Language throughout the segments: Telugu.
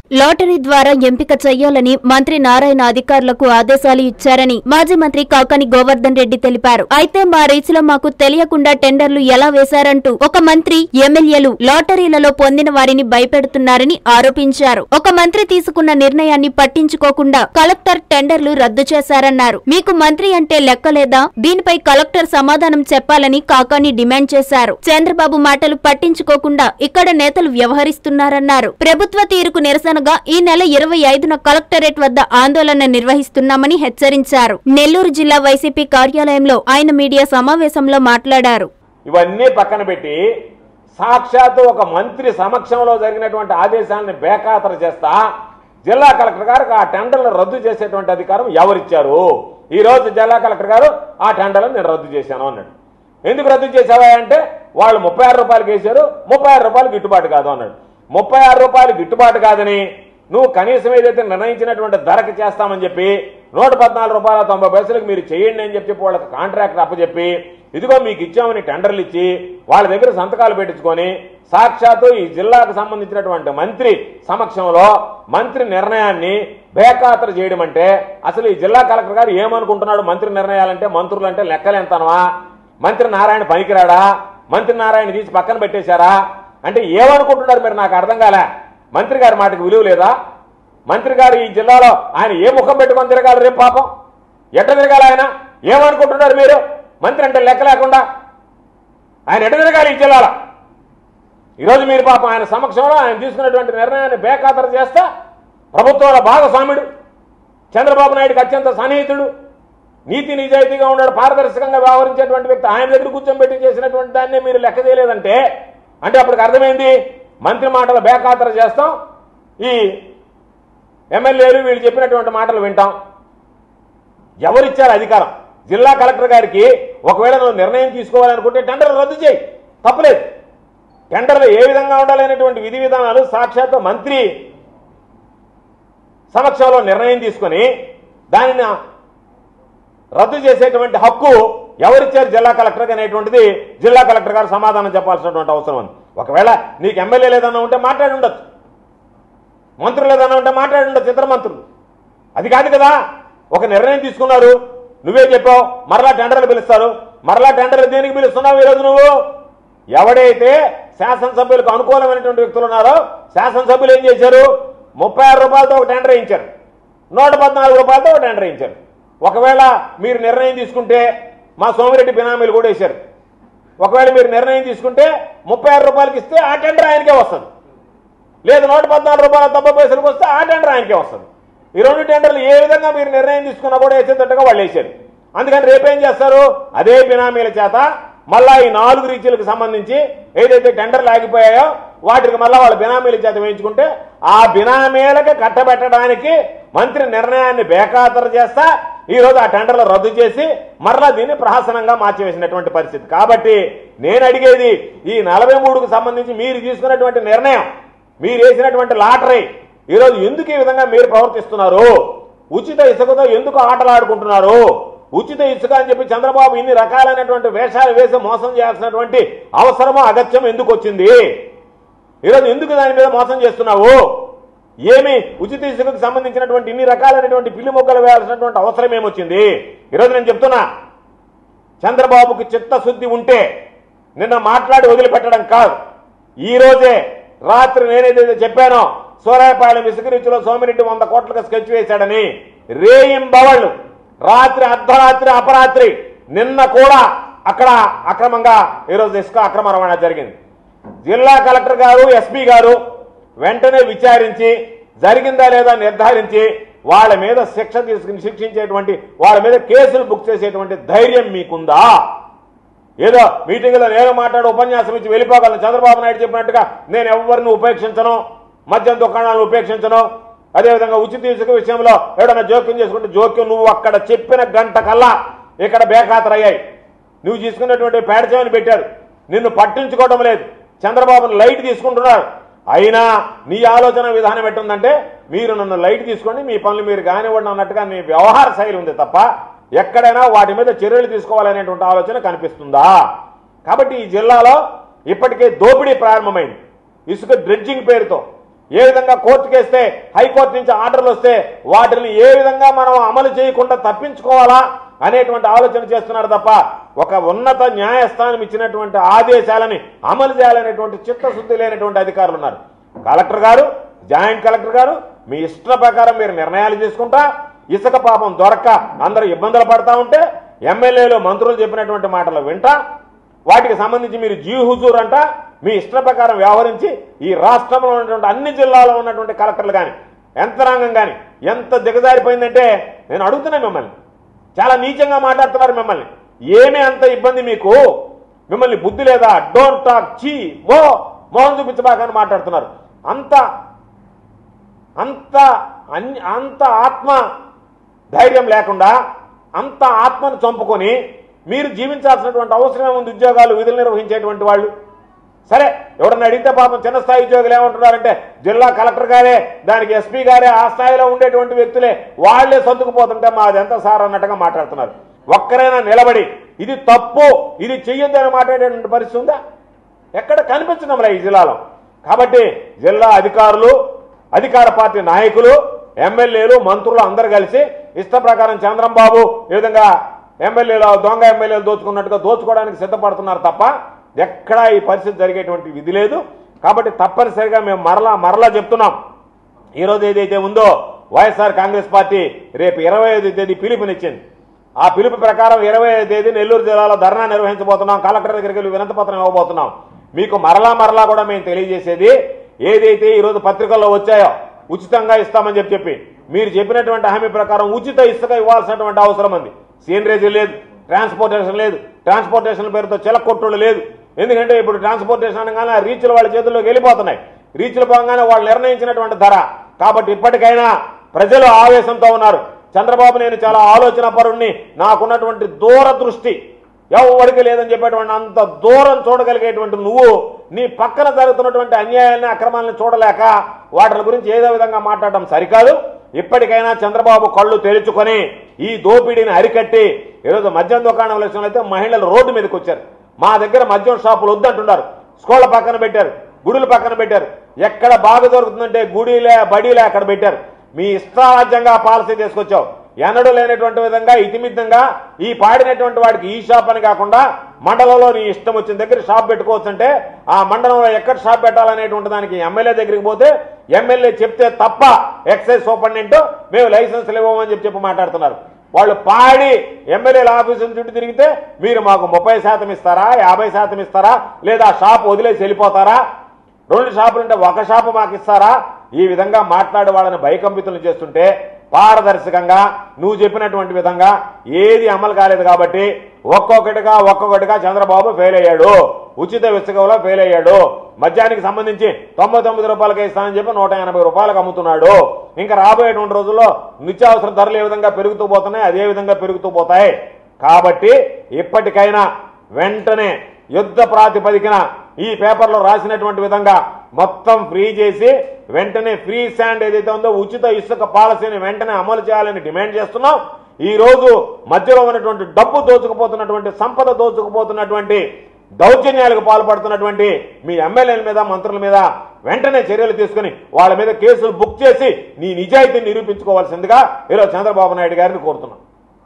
లాటరీ ద్వారా ఎంపిక చెయ్యాలని మంత్రి నారాయణ అధికారులకు ఆదేశాలు ఇచ్చారని మాజీ మంత్రి కాకాని గోవర్ధన్ రెడ్డి తెలిపారు అయితే మా రీచ్లో మాకు తెలియకుండా టెండర్లు ఎలా వేశారంటూ ఒక మంత్రి ఎమ్మెల్యేలు లాటరీలలో పొందిన వారిని భయపెడుతున్నారని ఆరోపించారు ఒక మంత్రి తీసుకున్న నిర్ణయాన్ని పట్టించుకోకుండా కలెక్టర్ టెండర్లు రద్దు చేశారన్నారు మీకు మంత్రి అంటే లెక్కలేదా దీనిపై కలెక్టర్ సమాధానం చెప్పాలని కాకాని డిమాండ్ చేశారు చంద్రబాబు మాటలు పట్టించుకోకుండా ఇక్కడ నేతలు వ్యవహరిస్తున్నారన్నారు ప్రభుత్వ తీరుకు నిరసనగా ఈ నెల ఇరవై ఐదున కలెక్టరేట్ వద్ద ఆందోళన నిర్వహిస్తున్నామని హెచ్చరించారు నెల్లూరు జిల్లా వైసీపీ కార్యాలయంలో ఆయన మీడియా సమావేశంలో మాట్లాడారు ఇవన్నీ పక్కన పెట్టి సాక్షాత్తు ఒక మంత్రి సమక్షంలో జరిగినటువంటి ఆదేశాలను బేఖాతరు చేస్తా జిల్లా కలెక్టర్ గారికి ఆ టెండర్లు రద్దు చేసేటువంటి అధికారం ఎవరిచ్చారు ఈ రోజు జిల్లా కలెక్టర్ గారు ఆ టెండర్లను నేను రద్దు చేశాను అన్నాడు ఎందుకు రద్దు చేసావా అంటే వాళ్ళు ముప్పై ఆరు రూపాయలకి వేశారు ముప్పై ఆరు రూపాయలు గిట్టుబాటు కాదు అన్నాడు ముప్పై ఆరు రూపాయలు గిట్టుబాటు కాదని నువ్వు కనీసం ఏదైతే నిర్ణయించినటువంటి ధరకు చేస్తామని చెప్పి నూట పద్నాలుగు రూపాయల తొంభై పైసలకు మీరు చేయండి అని చెప్పి వాళ్ళకి కాంట్రాక్ట్ అప్పచెప్పి ఇదిగో మీకు ఇచ్చామని టెండర్లు ఇచ్చి వాళ్ళ దగ్గర సంతకాలు పెట్టించుకొని సాక్షాత్తు ఈ జిల్లాకు సంబంధించినటువంటి మంత్రి సమక్షంలో మంత్రి నిర్ణయాన్ని బేఖాతరు చేయడం అంటే అసలు ఈ జిల్లా కలెక్టర్ గారు ఏమనుకుంటున్నాడు మంత్రి నిర్ణయాలంటే మంత్రులు అంటే లెక్కలేంతనవా మంత్రి నారాయణ పనికిరాడా మంత్రి నారాయణ తీసి పక్కన పెట్టేశారా అంటే ఏమనుకుంటున్నారు మీరు నాకు అర్థం కాలే మంత్రి గారి మాటకు విలువ లేదా మంత్రి గారు ఈ జిల్లాలో ఆయన ఏ ముఖం పెట్టుకొని తిరగాలి రేపు పాపం ఎట్ట తిరగాలి ఆయన ఏమనుకుంటున్నారు మీరు మంత్రి అంటే లెక్క లేకుండా ఆయన ఎట్ట తిరగాలి ఈ జిల్లాలో ఈరోజు మీరు పాపం ఆయన సమక్షంలో ఆయన తీసుకున్నటువంటి నిర్ణయాన్ని బేఖాతరు చేస్తా ప్రభుత్వంలో భాగస్వాముడు చంద్రబాబు నాయుడుకి అత్యంత సన్నిహితుడు నీతి నిజాయితీగా ఉన్నాడు పారదర్శకంగా వ్యవహరించేటువంటి వ్యక్తి ఆయన దగ్గర కూర్చోబెట్టి చేసినటువంటి దాన్ని మీరు లెక్క చేయలేదంటే అంటే అప్పటికి అర్థమైంది మంత్రి మాటలు బేఖాతరు చేస్తాం ఈ ఎమ్మెల్యేలు వీళ్ళు చెప్పినటువంటి మాటలు వింటాం ఎవరిచ్చారు అధికారం జిల్లా కలెక్టర్ గారికి ఒకవేళ నువ్వు నిర్ణయం తీసుకోవాలనుకుంటే టెండర్ రద్దు చేయి తప్పులేదు టెండర్లు ఏ విధంగా ఉండాలనేటువంటి విధి విధానాలు సాక్షాత్ మంత్రి సమక్షంలో నిర్ణయం తీసుకొని దానిని రద్దు చేసేటువంటి హక్కు ఎవరిచ్చారు జిల్లా కలెక్టర్ అనేటువంటిది జిల్లా కలెక్టర్ గారు సమాధానం చెప్పాల్సినటువంటి అవసరం ఉంది ఒకవేళ నీకు ఎమ్మెల్యే లేదన్నా ఉంటే మాట్లాడి ఉండొచ్చు మంత్రులు ఏదన్నా ఉంటే మాట్లాడి ఉండొచ్చు ఇతర మంత్రులు అది కాదు కదా ఒక నిర్ణయం తీసుకున్నారు నువ్వే చెప్పావు మరలా టెండర్లు పిలుస్తారు మరలా టెండర్లు దేనికి పిలుస్తున్నావు ఈరోజు నువ్వు ఎవడైతే శాసనసభ్యులకు అనుకూలమైనటువంటి వ్యక్తులు ఉన్నారో శాసనసభ్యులు ఏం చేశారు ముప్పై ఆరు రూపాయలతో ఒక టెండర్ వేయించారు నూట పద్నాలుగు రూపాయలతో ఒక టెండర్ వేయించారు ఒకవేళ మీరు నిర్ణయం తీసుకుంటే మా సోమిరెడ్డి బినామీలు కూడా వేశారు ఒకవేళ మీరు నిర్ణయం తీసుకుంటే ముప్పై ఆరు రూపాయలకి ఇస్తే ఆ టెండర్ ఆయనకే వస్తుంది లేదు నూట పద్నాలుగు రూపాయల తొంభై పైసలకు వస్తే ఆ టెండర్ ఆయనకే వస్తుంది ఈ రెండు టెండర్లు ఏ విధంగా మీరు నిర్ణయం తీసుకున్నా కూడా వేసేటట్టుగా వాళ్ళు వేశారు అందుకని రేపేం చేస్తారు అదే బినామీల చేత మళ్ళా ఈ నాలుగు రీచ్లకు సంబంధించి ఏదైతే టెండర్లు ఆగిపోయాయో వాటికి మళ్ళా వాళ్ళ బినామీల చేత వేయించుకుంటే ఆ బినామీలకు కట్టబెట్టడానికి మంత్రి నిర్ణయాన్ని బేఖాతరు చేస్తా ఈ రోజు ఆ టెండర్లు రద్దు చేసి మరలా దీన్ని ప్రహసనంగా మార్చివేసినటువంటి పరిస్థితి కాబట్టి నేను అడిగేది ఈ నలభై మూడుకు సంబంధించి మీరు తీసుకున్నటువంటి నిర్ణయం మీరు వేసినటువంటి లాటరీ ఈరోజు ఎందుకు ఈ విధంగా మీరు ప్రవర్తిస్తున్నారు ఉచిత ఇసుకతో ఎందుకు ఆటలాడుకుంటున్నారు ఉచిత ఇసుక అని చెప్పి చంద్రబాబు ఇన్ని రకాలైనటువంటి వేషాలు వేసి మోసం చేయాల్సినటువంటి అవసరమో అగత్యం ఎందుకు వచ్చింది ఈరోజు ఎందుకు దాని మీద మోసం చేస్తున్నావు ఏమి ఉచిత ఇసుకకు సంబంధించినటువంటి ఇన్ని రకాలైనటువంటి పిల్లి మొక్కలు వేయాల్సినటువంటి అవసరం ఏమొచ్చింది ఈరోజు నేను చెప్తున్నా చంద్రబాబుకి చిత్తశుద్ధి ఉంటే నిన్న మాట్లాడి వదిలిపెట్టడం కాదు ఈ రోజే రాత్రి నేనేదైతే చెప్పానో సూరాయపాలెం ఇసుక రీతిలో సోమిరెడ్డి వంద కోట్లకు స్కెచ్ వేశాడని రేయింబవళ్ళు రాత్రి అర్ధరాత్రి అపరాత్రి నిన్న కూడా అక్కడ అక్రమంగా ఈరోజు ఇసుక అక్రమ రవాణా జరిగింది జిల్లా కలెక్టర్ గారు ఎస్పీ గారు వెంటనే విచారించి జరిగిందా లేదా నిర్ధారించి వాళ్ళ మీద శిక్ష తీసుకుని శిక్షించేటువంటి వాళ్ళ మీద కేసులు బుక్ చేసేటువంటి ధైర్యం మీకుందా ఏదో మీటింగ్లో నేను మాట్లాడి ఉపన్యాసం ఇచ్చి వెళ్ళిపోగలను చంద్రబాబు నాయుడు చెప్పినట్టుగా నేను ఎవరిని ఉపేక్షించను మద్యం దుకాణాలను ఉపేక్షించను అదేవిధంగా ఉచిత ఇసుక విషయంలో ఎవడన్నా జోక్యం చేసుకుంటే జోక్యం నువ్వు అక్కడ చెప్పిన గంట కల్లా ఇక్కడ బేఖాతరయ్యాయి నువ్వు తీసుకున్నటువంటి పేడచేమని పెట్టారు నిన్ను పట్టించుకోవడం లేదు చంద్రబాబును లైట్ తీసుకుంటున్నారు అయినా నీ ఆలోచన విధానం ఎట్టుందంటే మీరు నన్ను లైట్ తీసుకోండి మీ పనులు మీరు కానివ్వండి అన్నట్టుగా నీ వ్యవహార శైలి ఉంది తప్ప ఎక్కడైనా వాటి మీద చర్యలు తీసుకోవాలనేటువంటి ఆలోచన కనిపిస్తుందా కాబట్టి ఈ జిల్లాలో ఇప్పటికే దోపిడీ ప్రారంభమైంది ఇసుక డ్రెడ్జింగ్ పేరుతో ఏ విధంగా కోర్టుకి వేస్తే హైకోర్టు నుంచి ఆర్డర్లు వస్తే వాటిని ఏ విధంగా మనం అమలు చేయకుండా తప్పించుకోవాలా అనేటువంటి ఆలోచన చేస్తున్నారు తప్ప ఒక ఉన్నత న్యాయస్థానం ఇచ్చినటువంటి ఆదేశాలని అమలు చేయాలనేటువంటి చిత్తశుద్ధి లేనటువంటి అధికారులు ఉన్నారు కలెక్టర్ గారు జాయింట్ కలెక్టర్ గారు మీ ఇష్ట ప్రకారం మీరు నిర్ణయాలు తీసుకుంటా ఇసుక పాపం దొరక్క అందరూ ఇబ్బందులు పడతా ఉంటే ఎమ్మెల్యేలు మంత్రులు చెప్పినటువంటి మాటలు వింటా వాటికి సంబంధించి మీరు జీ హుజూర్ అంట మీ ఇష్ట ప్రకారం వ్యవహరించి ఈ రాష్ట్రంలో ఉన్నటువంటి అన్ని జిల్లాలో ఉన్నటువంటి కలెక్టర్లు కానీ యంత్రాంగం కానీ ఎంత దిగజారిపోయిందంటే నేను అడుగుతున్నా మిమ్మల్ని చాలా నీచంగా మాట్లాడుతున్నారు మిమ్మల్ని ఏమీ అంత ఇబ్బంది మీకు మిమ్మల్ని బుద్ధి లేదా డోంట్ టాక్ చీ మో మోహన్ చూపించబాకని మాట్లాడుతున్నారు అంత అంత అన్- అంత ఆత్మ ధైర్యం లేకుండా అంత ఆత్మను చంపుకొని మీరు జీవించాల్సినటువంటి అవసరం ఉంది ఉద్యోగాలు విధులు నిర్వహించేటువంటి వాళ్ళు సరే ఎవరన్నా అడిగితే పాపం చిన్న స్థాయి ఉద్యోగులు ఏమంటున్నారంటే జిల్లా కలెక్టర్ గారే దానికి ఎస్పీ గారే ఆ స్థాయిలో ఉండేటువంటి వ్యక్తులే వాళ్లే సర్దుకుపోతుంటే మాది ఎంత సార్ అన్నట్టుగా మాట్లాడుతున్నారు ఒక్కరైనా నిలబడి ఇది తప్పు ఇది చెయ్యొద్దని మాట్లాడేటువంటి పరిస్థితి ఉందా ఎక్కడ కనిపించడంలే ఈ జిల్లాలో కాబట్టి జిల్లా అధికారులు అధికార పార్టీ నాయకులు ఎమ్మెల్యేలు మంత్రులు అందరు కలిసి ఇష్ట ప్రకారం చంద్రంబాబు ఈ విధంగా ఎమ్మెల్యేలు దొంగ ఎమ్మెల్యేలు దోచుకున్నట్టుగా దోచుకోవడానికి సిద్ధపడుతున్నారు తప్ప ఎక్కడా ఈ పరిస్థితి జరిగేటువంటి విధి లేదు కాబట్టి తప్పనిసరిగా మేము మరలా మరలా చెప్తున్నాం ఈ రోజు ఏదైతే ఉందో వైఎస్ఆర్ కాంగ్రెస్ పార్టీ రేపు ఇరవై ఐదు తేదీ పిలుపునిచ్చింది ఆ పిలుపు ప్రకారం ఇరవై ఐదు తేదీ నెల్లూరు జిల్లాలో ధర్నా నిర్వహించబోతున్నాం కలెక్టర్ దగ్గరికి వెళ్ళి వినతి పత్రం ఇవ్వబోతున్నాం మీకు మరలా మరలా కూడా మేము తెలియజేసేది ఏదైతే ఈ రోజు పత్రికల్లో వచ్చాయో ఉచితంగా ఇస్తామని చెప్పి చెప్పి మీరు చెప్పినటువంటి హామీ ప్రకారం ఉచిత ఇసుక ఇవ్వాల్సినటువంటి అవసరం ఉంది సీనరేజీ లేదు ట్రాన్స్పోర్టేషన్ లేదు ట్రాన్స్పోర్టేషన్ పేరుతో చిలకొట్టుడు లేదు ఎందుకంటే ఇప్పుడు ట్రాన్స్పోర్టేషన్ అనగానే ఆ రీచ్లు వాళ్ళ చేతుల్లోకి వెళ్ళిపోతున్నాయి రీచ్లు పోగానే వాళ్ళు నిర్ణయించినటువంటి ధర కాబట్టి ఇప్పటికైనా ప్రజలు ఆవేశంతో ఉన్నారు చంద్రబాబు నేను చాలా ఆలోచన పరుణ్ణి నాకున్నటువంటి దూరదృష్టి ఎవరికి లేదని చెప్పేటువంటి అంత దూరం చూడగలిగేటువంటి నువ్వు నీ పక్కన జరుగుతున్నటువంటి అన్యాయాన్ని అక్రమాలను చూడలేక వాటి గురించి ఏదో విధంగా మాట్లాడడం సరికాదు ఇప్పటికైనా చంద్రబాబు కళ్ళు తెరుచుకొని ఈ దోపిడీని అరికట్టి ఈరోజు మద్యం దుకాణం విషయంలో అయితే మహిళలు రోడ్డు మీదకి వచ్చారు మా దగ్గర మద్యం షాపులు వద్దంటున్నారు స్కూళ్ళ పక్కన పెట్టారు గుడుల పక్కన పెట్టారు ఎక్కడ బాగా దొరుకుతుందంటే గుడిలే బడిలే అక్కడ పెట్టారు మీ ఇష్టారాజ్యంగా పాలసీ తీసుకొచ్చావు ఎన్నడూ లేనటువంటి విధంగా ఇతిమిద్దంగా ఈ పాడినటువంటి వాడికి ఈ షాప్ అని కాకుండా మండలంలో నీ ఇష్టం వచ్చిన దగ్గర షాప్ పెట్టుకోవచ్చు అంటే ఆ మండలంలో ఎక్కడ షాప్ పెట్టాలనేటువంటి దానికి ఎమ్మెల్యే దగ్గరికి పోతే ఎమ్మెల్యే చెప్తే తప్ప ఎక్సైజ్ సూపరింటెండెంట్ మేము లైసెన్స్లు ఇవ్వమని చెప్పి చెప్పి మాట్లాడుతున్నారు వాళ్ళు పాడి ఎమ్మెల్యేల ఆఫీసుల చుట్టూ తిరిగితే మీరు మాకు ముప్పై శాతం ఇస్తారా యాభై శాతం ఇస్తారా లేదా షాప్ వదిలేసి వెళ్ళిపోతారా రెండు షాపులు ఉంటే ఒక షాపు మాకు ఇస్తారా ఈ విధంగా మాట్లాడే వాళ్ళని భయకంపితులు చేస్తుంటే పారదర్శకంగా నువ్వు చెప్పినటువంటి విధంగా ఏది అమలు కాలేదు కాబట్టి ఒక్కొక్కటిగా ఒక్కొక్కటిగా చంద్రబాబు ఫెయిల్ అయ్యాడు ఉచిత ఇసుకలో ఫెయిల్ అయ్యాడు మద్యానికి సంబంధించి తొంభై తొమ్మిది రూపాయలకి ఇస్తానని చెప్పి నూట ఎనభై రూపాయలకు అమ్ముతున్నాడు ఇంకా రాబోయేటువంటి రోజుల్లో నిత్యావసర ధరలు ఏ విధంగా పెరుగుతూ పోతున్నాయి అదే విధంగా పెరుగుతూ పోతాయి కాబట్టి ఇప్పటికైనా వెంటనే యుద్ధ ప్రాతిపదికన ఈ పేపర్లో రాసినటువంటి విధంగా మొత్తం ఫ్రీ చేసి వెంటనే ఫ్రీ శాండ్ ఏదైతే ఉందో ఉచిత ఇసుక పాలసీని వెంటనే అమలు చేయాలని డిమాండ్ చేస్తున్నాం ఈ రోజు మధ్యలో ఉన్నటువంటి డబ్బు దోచుకుపోతున్నటువంటి సంపద దోచుకుపోతున్నటువంటి దౌర్జన్యాలకు పాల్పడుతున్నటువంటి మీ ఎమ్మెల్యేల మీద మంత్రుల మీద వెంటనే చర్యలు తీసుకుని వాళ్ళ మీద కేసులు బుక్ చేసి నీ నిజాయితీని నిరూపించుకోవాల్సిందిగా ఈరోజు చంద్రబాబు నాయుడు గారిని కోరుతున్నాం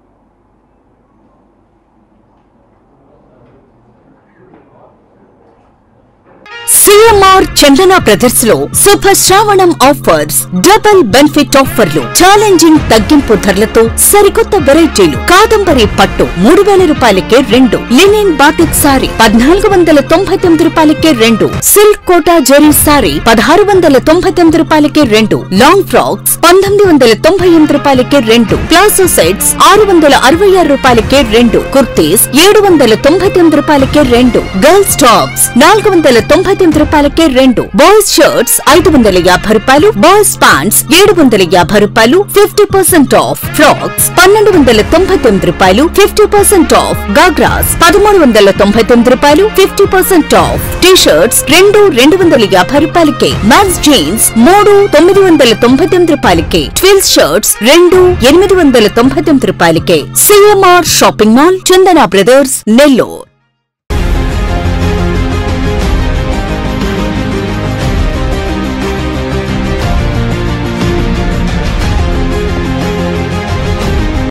సిఎంఆర్ చందన బ్రదర్స్ లో శుభ శ్రావణం ఆఫర్స్ డబుల్ బెనిఫిట్ ఆఫర్లు ఛాలెంజింగ్ తగ్గింపు ధరలతో సరికొత్త వెరైటీలు కాదంబరి పట్టు మూడు వేల రూపాయలకే రెండు లినిన్ బాటిక్ సారీ పద్నాలుగు వందల తొంభై తొమ్మిది రూపాయలకే రెండు సిల్క్ కోటా జెరీ సారీ పదహారు వందల తొంభై తొమ్మిది రూపాయలకే రెండు లాంగ్ ఫ్రాక్స్ పంతొమ్మిది వందల తొంభై ఎనిమిది రూపాయలకే రెండు ప్లాసో సెట్స్ ఆరు వందల అరవై ఆరు రూపాయలకే రెండు కుర్తీస్ ఏడు వందల తొంభై తొమ్మిది రూపాయలకే రెండు గర్ల్స్ టాప్స్ నాలుగు వందల తొంభై తొమ్మిది రూపాయలకే రెండు బాయ్స్ షర్ట్స్ ఐదు వందల యాభై రూపాయలు బాయ్స్ ప్యాంట్స్ ఏడు వందల యాభై రూపాయలు ఫిఫ్టీ పర్సెంట్ ఆఫ్ ఫ్రాక్స్ పన్నెండు వందల తొంభై తొమ్మిది రూపాయలు ఫిఫ్టీ పర్సెంట్ ఆఫ్ గాగ్రాస్ పదమూడు వందల తొంభై తొమ్మిది రూపాయలు fifty percent off T shirts రెండు రెండు వందల యాభై రూపాయలకే మ్యాన్స్ జీన్స్ మూడు తొమ్మిది వందల తొంభై తొమ్మిది రూపాయలకే ట్విల్స్ షర్ట్స్ రెండు ఎనిమిది వందల తొంభై తొమ్మిది రూపాయలకే CMR shopping mall Chandana brothers Nellore